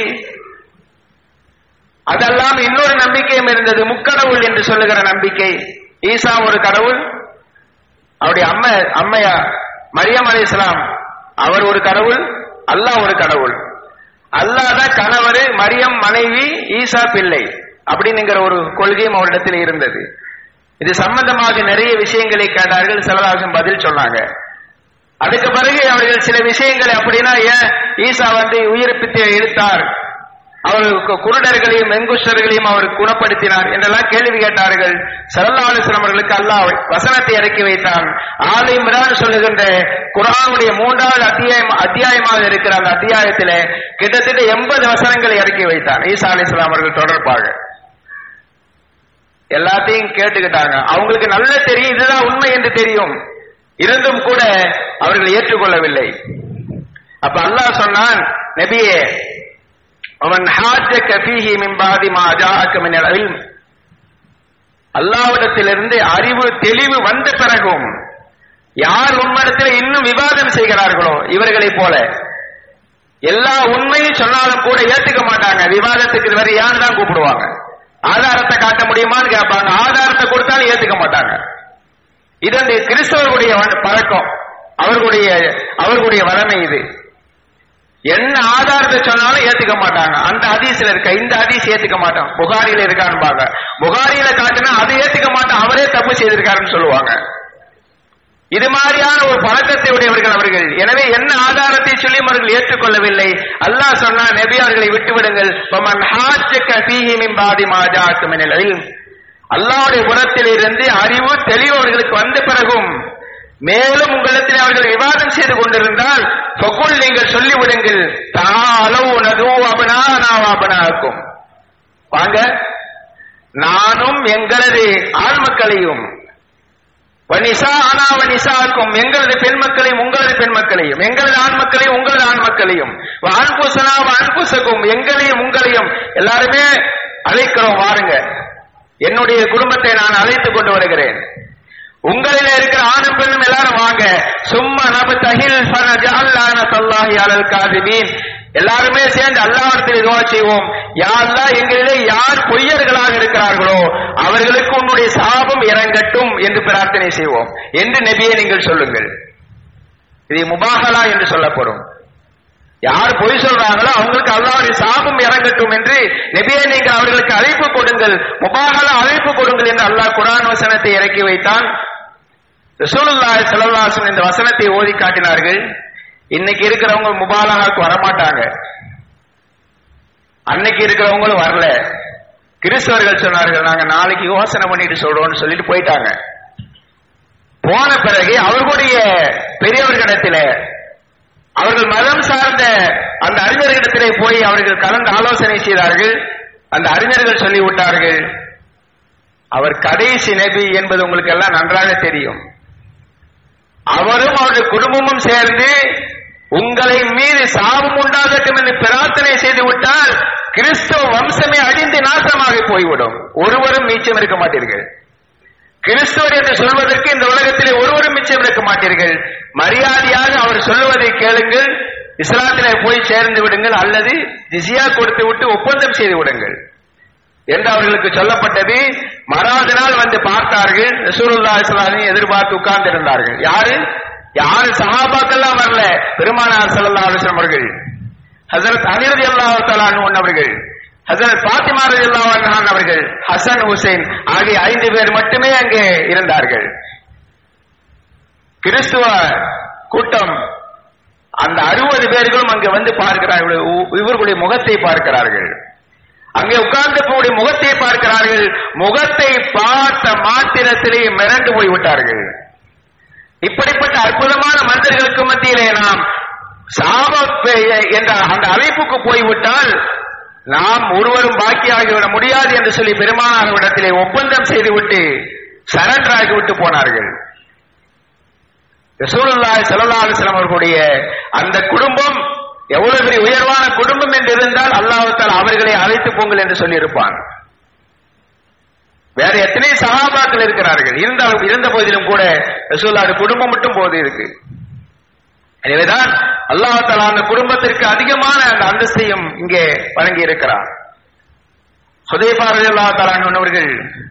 அதெல்லாம் இன்னொரு நம்பிக்கையும் இருந்தது முக்கடவுள் என்று சொல்லுகிற நம்பிக்கை ஈசா ஒரு கடவுள் அவருடைய அம்மா அம்மையா மரியம் அலைஹிஸ்ஸலாம் அவர் ஒரு கடவுள் அல்லாஹ் ஒரு கடவுள் அல்லாஹ் தான் கணவர் மரியம் மனைவி ஈசா பிள்ளை அப்படிங்கிற ஒரு கொள்கையும் அவரிடத்தில் இருந்தது இது சம்பந்தமாக நிறைய விஷயங்களை கேட்டார்கள் சிலராசம் பதில் சொன்னாங்க அதுக்கு பிறகு அவர்கள் சில விஷயங்களை அப்படின்னா ஏன் ஈசா வந்து உயிர்ப்பித்து இழுத்தார் அவர் கு- குருடர்களையும் வெங்குஷ்டர்களையும் அவர் குணப்படுத்தினார் என்றெல்லாம் கேள்வி கேட்டார்கள் சரல்லாலிஸ்லாம் அவர்களுக்கு அல்லாஹ் வசனத்தை இறக்கி வைத்தான் ஆலை இம்ரான் சொல்லுகின்ற குரானுடைய மூன்றாவது அத்தியாயம் அத்தியாயமாக இருக்கிற அந்த அத்தியாயத்திலே கிட்டத்தட்ட எண்பது வசனங்களை இறக்கி வைத்தான் ஈசா அலிஸ்லாம் அவர்கள் தொடர்பாக எல்லாத்தையும் கேட்டுக்கிட்டாங்க அவங்களுக்கு நல்ல தெரியும் இதுதான் உண்மை என்று தெரியும் இருந்தும் கூட அவர்கள் ஏற்றுக்கொள்ளவில்லை அப்ப அல்லாஹ் சொன்னான் நபியே அவன் ஹாஜக்க ஃபீஹி மின் பாதி மா ஜாஅக்க மின் இல்ம் அல்லாஹ்விடத்திலிருந்து அறிவு தெளிவு வந்த பிறகும் யார் உன்னிடத்தில் இன்னும் விவாதம் செய்கிறார்களோ இவர்களைப் போல எல்லா உண்மையும் சொன்னாலும் கூட ஏத்துக்க மாட்டாங்க விவாதத்துக்கு வேற யார் தான் கூப்பிடுவாங்க ஆதாரத்தை காட்ட முடியுமான்னு கேட்பாங்க ஆதாரத்தை கொடுத்தாலும் ஏத்துக்க மாட்டாங்க இது அந்த கிறிஸ்தவர்களுடைய வ- பழக்கம் அவர்களுடைய அவர்களுடைய வளமை இது என்ன ஆதாரத்தை சொன்னாலும் ஏத்துக்க மாட்டாங்க அந்த ஹதீஸ்ல இருக்க இந்த ஹதீஸ் ஏத்துக்க மாட்டோம் புகாரில இருக்கான்னு புகாரில காட்டுனா அதை ஏத்துக்க மாட்டோம் அவரே தப்பு செய்திருக்காருன்னு சொல்லுவாங்க இது மாதிரியான ஒரு பழக்கத்தை உடையவர்கள் அவர்கள் எனவே என்ன ஆதாரத்தை சொல்லி அவர்கள் ஏற்றுக்கொள்ளவில்லை அல்லாஹ் சொன்னா நபி அவர்களை விட்டுவிடுங்கள் ஃபமன் ஹாஜ்ஜக ஃபீஹி மின் பாதி மா ஜாஅக்க மினல் இல்ம் அல்லாஹ்வுடைய புறத்தில் இருந்து அறிவு தெளிவு அவர்களுக்கு வந்த பிறகும் மேலும் உங்களிடத்தில் அவர்கள் விவாதம் செய்து கொண்டிருந்தால் ஃபகுல் நீங்கள் சொல்லிவிடுங்கள் தாலவு நது அபனா அபனாக்கும் வாங்க நானும் எங்களது ஆண் மக்களையும் வனிசா ஆனா வனிசாக்கும் எங்களது பெண் மக்களையும் உங்களது பெண் மக்களையும் எங்களது ஆண் மக்களையும் உங்களது ஆண் மக்களையும் ஆண்பூசனா ஆண்பூசக்கும் எங்களையும் உங்களையும் எல்லாருமே அழைக்கிறோம் வாருங்க என்னுடைய குடும்பத்தை நான் அழைத்துக் கொண்டு வருகிறேன் உங்களில இருக்கிற ஆணும் பெண்ணும் எல்லாரும் வாங்க சும்மா நப தஹில் ஃபனஜஅல்லான தல்லாஹி அலல் காதிபீன் எல்லாருமே சேர்ந்து அல்லாஹ்விடத்தில் துவா செய்வோம் யா அல்லாஹ் எங்களிலே யார் பொய்யர்களாக இருக்கிறார்களோ அவர்களுக்கு உன்னுடைய சாபம் இறங்கட்டும் என்று பிரார்த்தனை செய்வோம் என்று நபியை நீங்கள் சொல்லுங்கள் இது முபாகலா என்று சொல்லப்படும் யார் பொய் சொல்றாங்களோ அவங்களுக்கு அல்லாஹ்வுடைய சாபம் இறங்கட்டும் என்று நபியை நீங்கள் அவர்களுக்கு அழைப்பு கொடுங்கள் முபாகலா அழைப்பு கொடுங்கள் என்று அல்லாஹ் குர்ஆன் வசனத்தை இறக்கி வைத்தான் ரசூலுல்லாஹி ஸல்லல்லாஹு அலைஹி வஸல்லம் இந்த வசனத்தை ஓதி காட்டினார்கள் இன்னைக்கு இருக்கிறவங்க முபாலகாக்கு வரமாட்டாங்க அன்னைக்கு இருக்கிறவங்களும் வரல கிறிஸ்தவர்கள் சொன்னார்கள் நாங்க நாளைக்கு யோசனை பண்ணிட்டு சொல்றோம்னு சொல்லிட்டு போயிட்டாங்க போன பிறகு அவர்களுடைய பெரியவர்களிடத்தில அவர்கள் மதம் சார்ந்த அந்த அறிஞர்களிடத்திலே போய் அவர்கள் கலந்து ஆலோசனை செய்தார்கள் அந்த அறிஞர்கள் சொல்லிவிட்டார்கள் அவர் கடைசி நபி என்பது உங்களுக்கு எல்லாம் நன்றாக தெரியும் அவரும் அவருடைய குடும்பமும் சேர்ந்து உங்களை மீது சாபம் உண்டாகட்டும் என்று பிரார்த்தனை செய்து விட்டால் கிறிஸ்தவ வம்சமே அழிந்து நாசமாக போய்விடும் ஒருவரும் மீச்சம் இருக்க மாட்டீர்கள் கிறிஸ்தவர் என்று சொல்வதற்கு இந்த உலகத்திலே ஒருவரும் மிச்சம் இருக்க மாட்டீர்கள் மரியாதையாக அவர் சொல்லுவதை கேளுங்கள் இஸ்லாத்திலே போய் சேர்ந்து விடுங்கள் அல்லது ஜிசியா கொடுத்து விட்டு ஒப்பந்தம் செய்து விடுங்கள் என்று அவர்களுக்கு சொல்லப்பட்டது மறாவது நாள் வந்து பார்த்தார்கள் ரசூலுல்லாஹி ஸல்லல்லாஹு எதிர்பார்த்து உட்கார்ந்து இருந்தார்கள் யாரு யாரு சஹாபாக்கெல்லாம் வரல பெருமானார் ஸல்லல்லாஹு அலைஹி வஸல்லம் அவர்கள் ஹஜரத் அலி ரலியல்லாஹு தஆலா அன்ஹு அவர்கள் ஹஜரத் பாத்திமா ரலியல்லாஹு அன்ஹா அவர்கள் ஹசன் ஹுசைன் ஆகிய ஐந்து பேர் மட்டுமே அங்கே இருந்தார்கள் கிறிஸ்துவ கூட்டம் அந்த அறுபது பேர்களும் அங்கே வந்து பார்க்கிறார்கள் உ- இவர்களுடைய முகத்தை பார்க்கிறார்கள் அங்கே உட்கார்ந்தவர்களுடைய முகத்தை பார்க்கிறார்கள் முகத்தை பார்த்த மாத்திரத்திலே மிரண்டு போய்விட்டார்கள் இப்படிப்பட்ட அற்புதமான மனிதர்களுக்கு மத்தியிலே நாம் சாப என்ற அந்த அழைப்புக்கு போய்விட்டால் நாம் ஒருவரும் பாக்கியாகிவிட முடியாது என்று சொல்லி பெருமானாரிடத்திலே ஒப்பந்தம் செய்துவிட்டு சரண்டர் ஆகிவிட்டு போனார்கள் ரசூலுல்லாஹி ஸல்லல்லாஹு அலைஹி வஸல்லம் அவர்களுடைய அந்த குடும்பம் எவ்வளவு பெரிய உயர்வான குடும்பம் என்று இருந்தால் அல்லாஹ் தஆலா அவர்களை அழைத்து போங்கள் என்று சொல்லி இருப்பான் வேற எத்தனை சகாபாக்கள் இருக்கிறார்கள் இருந்தாலும் இருந்த போதிலும் கூட ரசூலுல்லாஹி குடும்பம் மட்டும் போது இருக்கு எனவேதான் அல்லாஹ் தஆலா அந்த குடும்பத்திற்கு அதிகமான அந்த அந்தஸ்தையும் இங்கே வழங்கி இருக்கிறார் சுதைபா ரலியல்லாஹு தஆலா அவர்கள்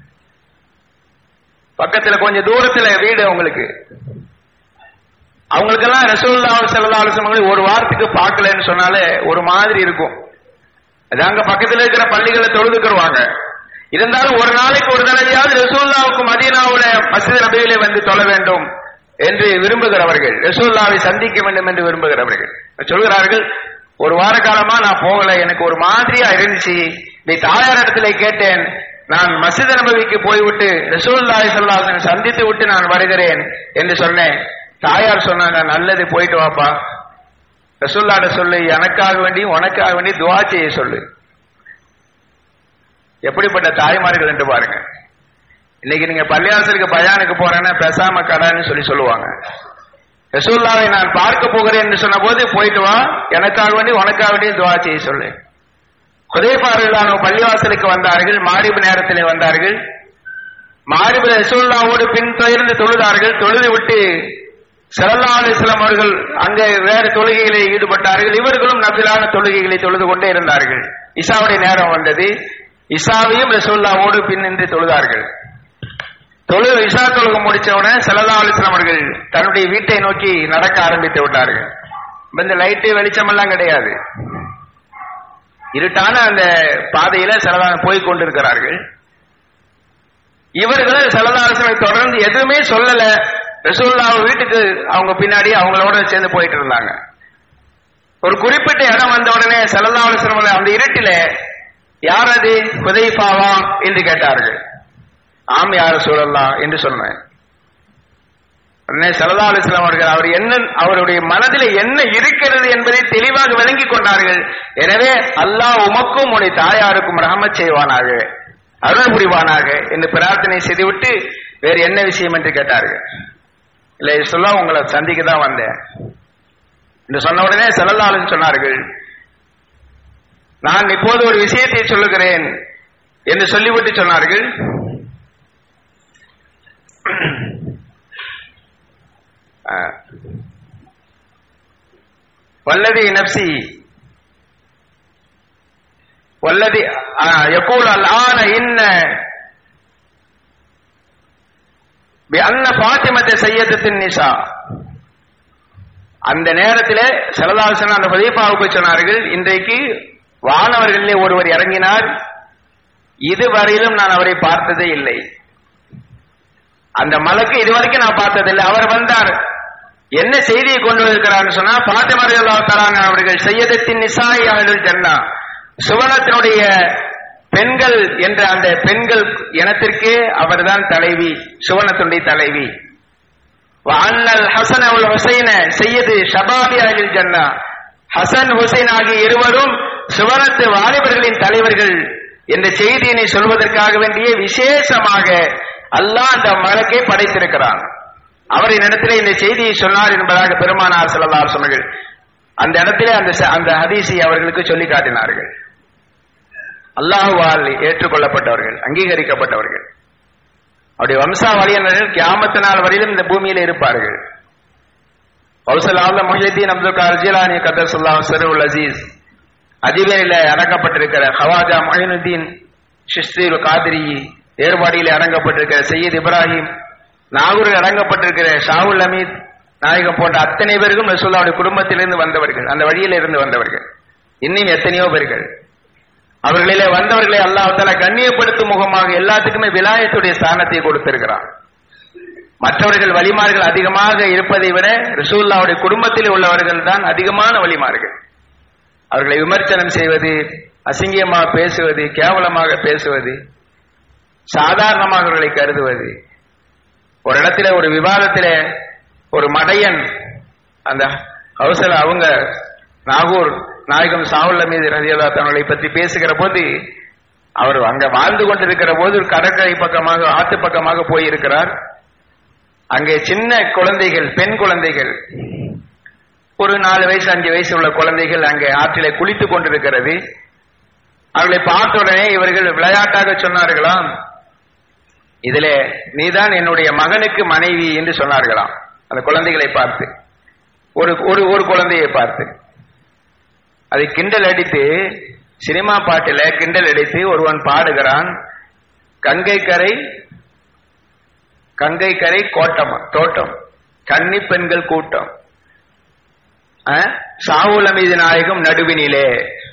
பக்கத்துல கொஞ்சம் தூரத்துல வீடு அவங்களுக்கு அவங்களுக்கெல்லாம் ரசூல்லா ஸல்லல்லாஹு அலைஹி வஸல்லம் ஒரு வாரத்துக்கு பார்க்கலன்னு சொன்னாலே ஒரு மாதிரி இருக்கும் அது அங்க பக்கத்துல இருக்கிற பள்ளிகளை தொழுதுக்குருவாங்க இருந்தாலும் ஒரு நாளைக்கு ஒரு தடவையாவது ரசூல்லாவுக்கு மதீனாவுல மஸ்ஜித் நபியிலே வந்து தொழ வேண்டும் என்று விரும்புகிறவர்கள் ரசூல்லாவை சந்திக்க வேண்டும் என்று விரும்புகிறவர்கள் சொல்கிறார்கள் ஒரு வார காலமா நான் போகல எனக்கு ஒரு மாதிரியா இருந்துச்சு நீ தாயார் இடத்துல கேட்டேன் நான் மஸ்ஜித் நபவிக்கு போய்விட்டு ரசூல்லாய் சல்லாஹ் சந்தித்து விட்டு நான் வருகிறேன் என்று சொன்னேன் தாயார் சொன்னாங்க நல்லது போயிட்டு வாப்பா ரசூல்லாட சொல்லு எனக்காக வேண்டி உனக்காக வேண்டி துவா செய்ய சொல்லு எப்படிப்பட்ட தாய்மார்கள் என்று பாருங்க இன்னைக்கு நீங்க பள்ளியாசலுக்கு பயானுக்கு போறேன்னா பேசாம கடான்னு சொல்லி சொல்லுவாங்க ரசூல்லாவை நான் பார்க்க போகிறேன் என்று சொன்ன போது போயிட்டு வா எனக்காக வேண்டி உனக்காக வேண்டி துவா செய்ய சொல்லு குதைபார்களான பள்ளிவாசலுக்கு வந்தார்கள் மாரிபு நேரத்திலே வந்தார்கள் மாரிபு ரசூல்லாவோடு பின் தொடர்ந்து தொழுதார்கள் தொழுது விட்டு சல்லா அலிஸ்லாம் அவர்கள் அங்கே வேறு தொழுகைகளில் ஈடுபட்டார்கள் இவர்களும் நபிலான தொழுகைகளை தொழுது கொண்டே இருந்தார்கள் இசாவுடைய நேரம் வந்தது இசாவையும் ரசூல்லாவோடு பின் நின்று தொழுதார்கள் தொழுது இசா தொழுக முடிச்சவுடனே சல்லா அலிஸ்லாம் அவர்கள் தன்னுடைய வீட்டை நோக்கி நடக்க ஆரம்பித்து விட்டார்கள் இப்ப இந்த லைட்டு வெளிச்சமெல்லாம் கிடையாது இருட்டான அந்த பாதையில செலவான போய் கொண்டிருக்கிறார்கள் இவர்கள் செலதாரசனை தொடர்ந்து எதுவுமே சொல்லல ரசூல்லா வீட்டுக்கு அவங்க பின்னாடி அவங்களோட சேர்ந்து போயிட்டு இருந்தாங்க ஒரு குறிப்பிட்ட இடம் வந்த உடனே செலதாரசனம் அந்த இருட்டில யார் அது குதைஃபாவா என்று கேட்டார்கள் ஆம் யார சூழல்லாம் என்று சொன்னேன் உடனே சல்லா அலிஸ்லாம் அவர்கள் அவர் என்ன அவருடைய மனதில் என்ன இருக்கிறது என்பதை தெளிவாக விளங்கிக் கொண்டார்கள் எனவே அல்லாஹ் உமக்கும் உடைய தாயாருக்கும் ரஹமத் செய்வானாக அருள் புரிவானாக என்று பிரார்த்தனை செய்துவிட்டு வேறு என்ன விஷயம் என்று கேட்டார்கள் இல்லை சொல்ல உங்களை சந்திக்க தான் வந்தேன் என்று சொன்ன உடனே செல்லல்லாலும் சொன்னார்கள் நான் இப்போது ஒரு விஷயத்தை சொல்லுகிறேன் என்று சொல்லிவிட்டு சொன்னார்கள் வல்லதி நப்சி வல்லதி يقول الآن إن بأن فاطمة سيدة النساء அந்த நேரத்திலே செலதாசன் அந்த பதிப்பாவுக்கு சொன்னார்கள் இன்றைக்கு வானவர்களிலே ஒருவர் இறங்கினார் இதுவரையிலும் நான் அவரை பார்த்ததே இல்லை அந்த மலக்கு இதுவரைக்கும் நான் பார்த்ததில்லை அவர் வந்தார் என்ன செய்தியை கொண்டு வந்திருக்கிறார் சொன்னா பாத்திமர் தரான் அவர்கள் செய்யதத்தின் நிசாய் அவர்கள் ஜன்னா சுவனத்தினுடைய பெண்கள் என்ற அந்த பெண்கள் இனத்திற்கே அவர்தான் தலைவி சுவனத்தினுடைய தலைவி அண்ணல் ஹசன் அவள் ஹுசைன செய்யது ஷபாபி அகில் ஜன்னா ஹசன் ஹுசைன் ஆகிய இருவரும் சுவனத்து வாலிபர்களின் தலைவர்கள் என்ற செய்தியினை சொல்வதற்காக வேண்டிய விசேஷமாக அல்லாஹ் அந்த மலக்கை படைத்திருக்கிறான் அவரின் இடத்திலே இந்த செய்தியை சொன்னார் என்பதாக பெருமானார் செல்லல்லார் சொன்னார்கள் அந்த இடத்திலே அந்த அந்த ஹதீஸை அவர்களுக்கு சொல்லி காட்டினார்கள் அல்லாஹுவால் ஏற்றுக்கொள்ளப்பட்டவர்கள் அங்கீகரிக்கப்பட்டவர்கள் அவருடைய வம்சாவளியினர்கள் கியாமத்து நாள் வரையிலும் இந்த பூமியில இருப்பார்கள் கௌசலாவுல மொஹிதீன் அப்துல் கார் ஜிலானி கதர் சுல்லா சருல் அசீஸ் அதிபரில அடக்கப்பட்டிருக்கிற ஹவாஜா மொஹினுddin ஷிஸ்தீர் காதிரி ஏற்பாடியில் அடங்கப்பட்டிருக்கிற சையீத் இப்ராஹிம் நாகூரில் அடங்கப்பட்டிருக்கிற ஷாவுல் அமீத் நாயகம் போன்ற அத்தனை பேருக்கும் ரசூல்லாவுடைய குடும்பத்திலிருந்து வந்தவர்கள் அந்த வழியில இருந்து வந்தவர்கள் இன்னும் எத்தனையோ பேர்கள் அவர்களிலே வந்தவர்களை அல்லாஹால கண்ணியப்படுத்தும் முகமாக எல்லாத்துக்குமே விலாயத்துடைய ஸ்தானத்தை கொடுத்திருக்கிறான் மற்றவர்கள் வழிமார்கள் அதிகமாக இருப்பதை விட ரசூல்லாவுடைய குடும்பத்தில் உள்ளவர்கள் தான் அதிகமான வழிமார்கள் அவர்களை விமர்சனம் செய்வது அசிங்கமாக பேசுவது கேவலமாக பேசுவது சாதாரணமாக அவர்களை கருதுவது ஒரு இடத்துல ஒரு விவாதத்துல ஒரு மடையன் அந்த ஹவுசல அவங்க நாகூர் நாயகம் சாவுல்ல மீது ரதியல்லா தன்னை பற்றி பேசுகிற போது அவர் அங்க வாழ்ந்து கொண்டிருக்கிற போது ஒரு கடற்கரை பக்கமாக ஆத்து பக்கமாக போயிருக்கிறார் அங்கே சின்ன குழந்தைகள் பெண் குழந்தைகள் ஒரு நாலு வயசு அஞ்சு வயசு உள்ள குழந்தைகள் அங்கே ஆற்றிலே குளித்துக் கொண்டிருக்கிறது அவர்களை பார்த்த உடனே இவர்கள் விளையாட்டாக சொன்னார்களாம் இதுல நீதான் என்னுடைய மகனுக்கு மனைவி என்று சொன்னார்களாம் அந்த குழந்தைகளை பார்த்து ஒரு ஒரு ஒரு குழந்தையை பார்த்து அதை கிண்டல் அடித்து சினிமா பாட்டில கிண்டல் அடித்து ஒருவன் பாடுகிறான் கங்கை கரை கங்கை கரை கோட்டம் தோட்டம் கன்னி பெண்கள் கூட்டம் சாவுல மீது நாயகம் நடுவினிலே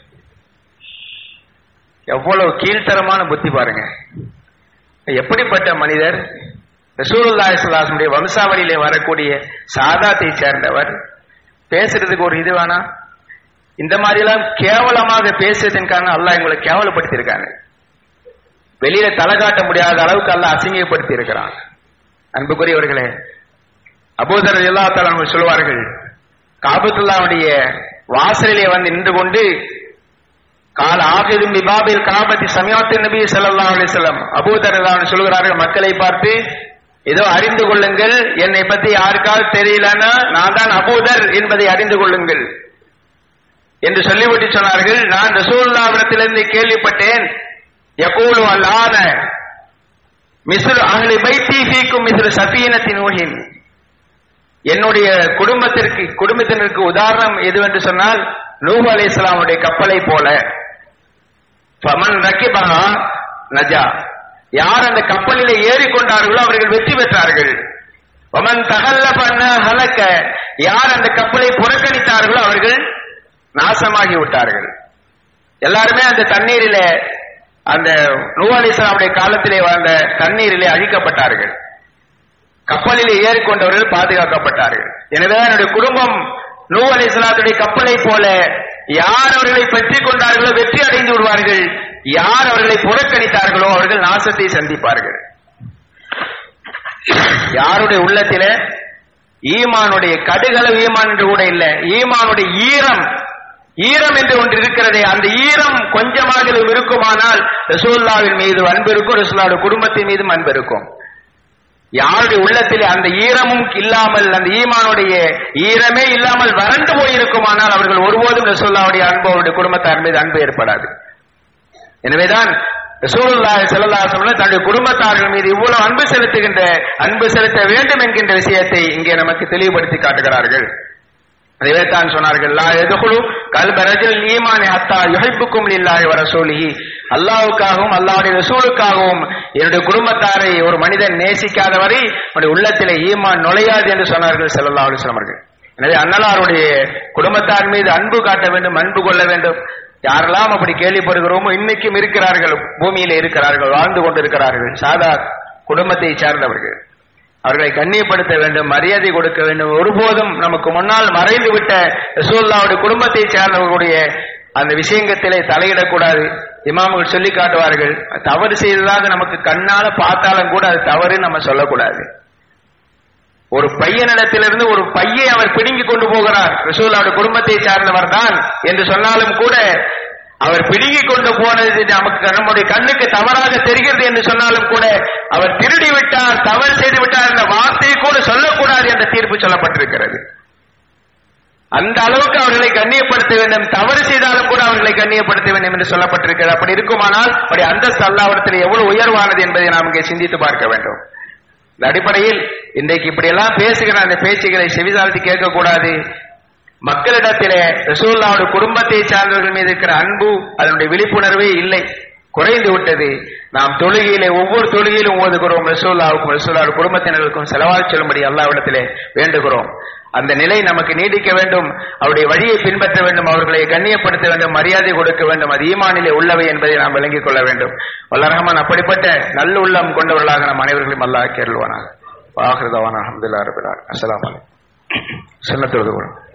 எவ்வளவு கீழ்த்தரமான புத்தி பாருங்க எப்படிப்பட்ட மனிதர் ரசூலுல்லாஹி ஸல்லல்லாஹு வம்சாவளியிலே வரக்கூடிய சாதாத்தை சேர்ந்தவர் பேசுறதுக்கு ஒரு இது வேணா இந்த மாதிரி எல்லாம் கேவலமாக பேசுறதன் காரணம் அல்லாஹ் எங்களை கேவலப்படுத்தியிருக்காங்க வெளியில தலை காட்ட முடியாத அளவுக்கு அல்லாஹ் அசிங்கப்படுத்தி இருக்கிறான் அன்புக்குரியவர்களே அபூதர் எல்லா தலைவர் சொல்வார்கள் காபத்துல்லாவுடைய வாசலிலே வந்து நின்று கொண்டு கால ஆகிதும் பிபாபில் காபத்தி சமயத்து நபி ஸல்லல்லாஹு அலைஹி வஸல்லம் அபூதர் எல்லாம் சொல்கிறார்கள் மக்களை பார்த்து ஏதோ அறிந்து கொள்ளுங்கள் என்னை பத்தி யாருக்காவது தெரியலன்னா நான் தான் அபூதர் என்பதை அறிந்து கொள்ளுங்கள் என்று சொல்லிவிட்டு சொன்னார்கள் நான் ரசூல்லாவிடத்திலிருந்து கேள்விப்பட்டேன் யகூலு அல்லான மிஸ்ரு அகலி பைத்தி ஃபீக்கும் மிஸ்ரு சஃபீனத்தின் ஊஹின் என்னுடைய குடும்பத்திற்கு குடும்பத்தினருக்கு உதாரணம் எதுவென்று சொன்னால் நூஹ் அலி இஸ்லாமுடைய கப்பலை போல ஃபமன் ரக்கிபஹா நஜா யார் அந்த கப்பலிலே ஏறிக்கொண்டார்களோ அவர்கள் வெற்றி பெற்றார்கள் ஒமன் தகல்ல பண்ண ஹலக்க யார் அந்த கப்பலை புறக்கணித்தார்களோ அவர்கள் நாசமாகி விட்டார்கள் எல்லாருமே அந்த தண்ணீரிலே அந்த நூ அலி இஸ்லாமுடைய காலத்திலே வாழ்ந்த தண்ணீரிலே அழிக்கப்பட்டார்கள் கப்பலிலே ஏறிக்கொண்டவர்கள் பாதுகாக்கப்பட்டார்கள் எனவே என்னுடைய குடும்பம் நூ அலி இஸ்லாத்துடைய கப்பலை போல யார் அவர்களை பற்றி கொண்டார்களோ வெற்றி அடைந்து விடுவார்கள் யார் அவர்களை புறக்கணித்தார்களோ அவர்கள் நாசத்தை சந்திப்பார்கள் யாருடைய உள்ளத்தில ஈமானுடைய கடுகளவு ஈமான் என்று கூட இல்லை ஈமானுடைய ஈரம் ஈரம் என்று ஒன்று இருக்கிறதே அந்த ஈரம் கொஞ்சமாக இருக்குமானால் ரசூல்லாவின் மீது அன்பு இருக்கும் ரசூல்லாவுடைய குடும்பத்தின் மீதும் அன்பு இருக்கும் யாருடைய உள்ளத்தில் அந்த ஈரமும் இல்லாமல் அந்த ஈமானுடைய ஈரமே இல்லாமல் வறண்டு போயிருக்குமானால் அவர்கள் ஒருபோதும் ரசூல்லாவுடைய அன்பு அவருடைய குடும்பத்தார் மீது அன்பு ஏற்படாது எனவேதான் ரசூலுல்லாஹி ஸல்லல்லாஹு அலைஹி வஸல்லம் தன்னுடைய குடும்பத்தார்கள் மீது இவ்வளவு அன்பு செலுத்துகின்ற அன்பு செலுத்த வேண்டும் என்கின்ற விஷயத்தை இங்கே நமக்கு தெளிவுபடுத்தி காட்டுகிறார்கள் அதுவே தான் சொன்னார்கள் லா எதுகுழு கல்ப ரஜில் ஈமானி ஹத்தா யுஹிப்புக்கும் லில்லாஹி வ ரசூலிஹி அல்லாஹ்வுக்காகவும் அல்லாஹ்வுடைய ரசூலுக்காகவும் என்னுடைய குடும்பத்தாரை ஒரு மனிதன் நேசிக்காத வரை அவனுடைய உள்ளத்திலே ஈமான் நுழையாது என்று சொன்னார்கள் ஸல்லல்லாஹு அலைஹி வஸல்லம் அவர்கள் எனவே அன்னலாருடைய குடும்பத்தார் மீது அன்பு காட்ட வேண்டும் அன்பு கொள்ள வேண்டும் யாரெல்லாம் அப்படி கேள்விப்படுகிறோமோ இன்னைக்கும் இருக்கிறார்கள் பூமியில இருக்கிறார்கள் வாழ்ந்து கொண்டிருக்கிறார்கள் சாதா குடும்பத்தை சார்ந்தவர்கள் அவர்களை கண்ணியப்படுத்த வேண்டும் மரியாதை கொடுக்க வேண்டும் ஒருபோதும் நமக்கு முன்னால் மறைந்து விட்ட ரசூல்லாவுடைய குடும்பத்தை சார்ந்தவர்களுடைய அந்த விஷயத்திலே தலையிடக்கூடாது இமாம்கள் சொல்லி காட்டுவார்கள் தவறு செய்ததாக நமக்கு கண்ணால பார்த்தாலும் கூட அது தவறு நம்ம சொல்லக்கூடாது ஒரு பையனிடத்திலிருந்து ஒரு பையை அவர் பிடுங்கி கொண்டு போகிறார் ரசூல்லாவுடைய குடும்பத்தை சார்ந்தவர் தான் என்று சொன்னாலும் கூட அவர் பிடுங்கி கொண்டு போனது நமக்கு நம்முடைய கண்ணுக்கு தவறாக தெரிகிறது என்று சொன்னாலும் கூட அவர் திருடி விட்டார் தவறு செய்து விட்டார் என்ற வார்த்தையை கூட சொல்லக்கூடாது என்ற தீர்ப்பு சொல்லப்பட்டிருக்கிறது அந்த அளவுக்கு அவர்களை கண்ணியப்படுத்த வேண்டும் தவறு செய்தாலும் கூட அவர்களை கண்ணியப்படுத்த வேண்டும் என்று சொல்லப்பட்டிருக்கிறது அப்படி இருக்குமானால் அப்படி அந்தஸ்து அல்லாவிடத்தில் எவ்வளவு உயர்வானது என்பதை நாம் இங்கே சிந்தித்து பார்க்க வேண்டும் இந்த அடிப்படையில் இன்றைக்கு இப்படி எல்லாம் பேசுகிற அந்த பேச்சுகளை செவிசாழ்த்தி கேட்கக்கூடாது மக்களிடத்திலே ரசூல்லாவுடைய குடும்பத்தை சார்ந்தவர்கள் மீது இருக்கிற அன்பு அதனுடைய விழிப்புணர்வே இல்லை குறைந்து விட்டது நாம் தொழுகையிலே ஒவ்வொரு தொழுகையிலும் ஓதுகிறோம் ரசூல்லாவுக்கும் ரசூல்லாவுடைய குடும்பத்தினருக்கும் செலவாய் சொல்லும்படி அல்லாவிடத்திலே வேண்டுகிறோம் அந்த நிலை நமக்கு நீடிக்க வேண்டும் அவருடைய வழியை பின்பற்ற வேண்டும் அவர்களை கண்ணியப்படுத்த வேண்டும் மரியாதை கொடுக்க வேண்டும் அது ஈமானிலே உள்ளவை என்பதை நாம் விளங்கிக் கொள்ள வேண்டும் வல்லரகமான் அப்படிப்பட்ட நல்ல உள்ளம் கொண்டவர்களாக நம் அனைவர்களையும் அல்லாஹ் கேள்வானாக ஆகிருதவான அஹமதுல்லா ரபிலார் அஸ்லாம் வலைக்கம் சின்ன தொழுது கூட